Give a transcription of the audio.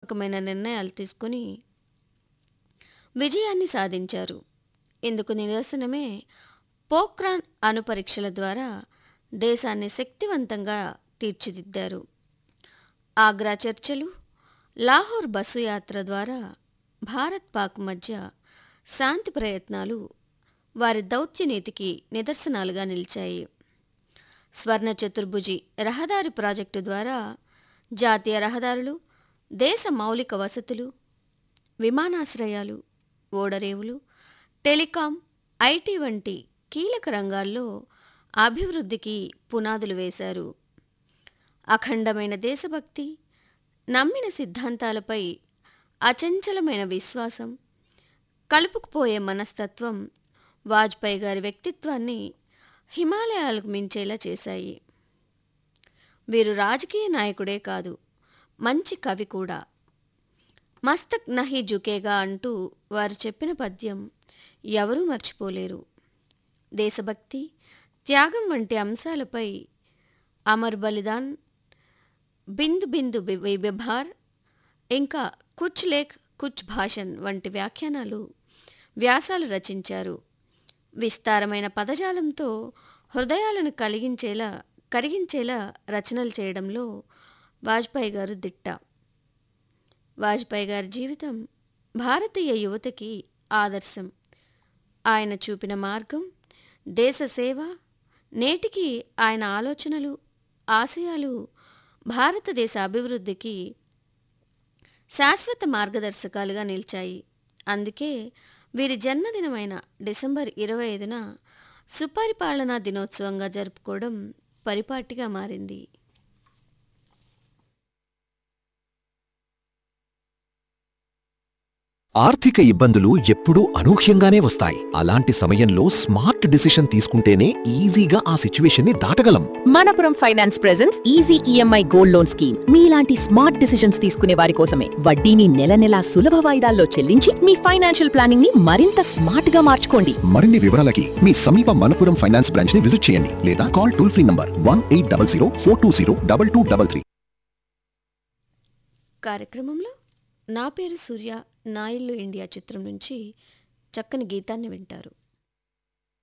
వ్యూహాత్మకమైన నిర్ణయాలు తీసుకుని విజయాన్ని సాధించారు ఇందుకు నిదర్శనమే పోఖ్రాన్ అణు పరీక్షల ద్వారా దేశాన్ని శక్తివంతంగా తీర్చిదిద్దారు ఆగ్రా చర్చలు లాహోర్ బస్సు యాత్ర ద్వారా భారత్ పాక్ మధ్య శాంతి ప్రయత్నాలు వారి దౌత్యనీతికి నిదర్శనాలుగా నిలిచాయి స్వర్ణ చతుర్భుజి రహదారి ప్రాజెక్టు ద్వారా జాతీయ రహదారులు దేశ మౌలిక వసతులు విమానాశ్రయాలు ఓడరేవులు టెలికాం ఐటీ వంటి కీలక రంగాల్లో అభివృద్ధికి పునాదులు వేశారు అఖండమైన దేశభక్తి నమ్మిన సిద్ధాంతాలపై అచంచలమైన విశ్వాసం కలుపుకుపోయే మనస్తత్వం వాజ్పేయి గారి వ్యక్తిత్వాన్ని హిమాలయాలకు మించేలా చేశాయి వీరు రాజకీయ నాయకుడే కాదు మంచి కవి కూడా మస్తక్ నహి జుకేగా అంటూ వారు చెప్పిన పద్యం ఎవరూ మర్చిపోలేరు దేశభక్తి త్యాగం వంటి అంశాలపై అమర్ బలిదాన్ బిందు బిందు బి- బిభార్ ఇంకా కుచ్ లేఖ్ కుచ్ భాషణ్ వంటి వ్యాఖ్యానాలు వ్యాసాలు రచించారు విస్తారమైన పదజాలంతో హృదయాలను కలిగించేలా కరిగించేలా రచనలు చేయడంలో వాజ్పేయి గారు దిట్ట వాజ్పేయి గారి జీవితం భారతీయ యువతకి ఆదర్శం ఆయన చూపిన మార్గం దేశ సేవ నేటికి ఆయన ఆలోచనలు ఆశయాలు భారతదేశ అభివృద్ధికి శాశ్వత మార్గదర్శకాలుగా నిలిచాయి అందుకే వీరి జన్మదినమైన డిసెంబర్ ఇరవై ఐదున సుపరిపాలనా దినోత్సవంగా జరుపుకోవడం పరిపాటిగా మారింది ఆర్థిక ఇబ్బందులు ఎప్పుడూ అనూహ్యంగానే వస్తాయి అలాంటి సమయంలో స్మార్ట్ డిసిషన్ తీసుకుంటేనే ఈజీగా ఆ సిచ్యువేషన్ ని దాటగలం Manappuram finance presence easy EMI gold loan scheme మీలాంటి స్మార్ట్ డిసిషన్స్ తీసుకునే వారి కోసమే వడ్డీని నెల నెలా సులభ వాయిదాల్లో చెల్లించి మీ ఫైనాన్షియల్ ప్లానింగ్ ని మరింత స్మార్ట్ గా మార్చుకోండి మరిన్ని వివరాలకి మీ సమీప మనపురం ఫైనాన్స్ బ్రాంచ్ ని విజిట్ చేయండి లేదా call toll free number one eight double zero four two zero double two double three కార్యక్రమంలో నా పేరు సూర్య నా ఇల్లు ఇండియా చిత్రం నుంచి చక్కని గీతాన్ని వింటారు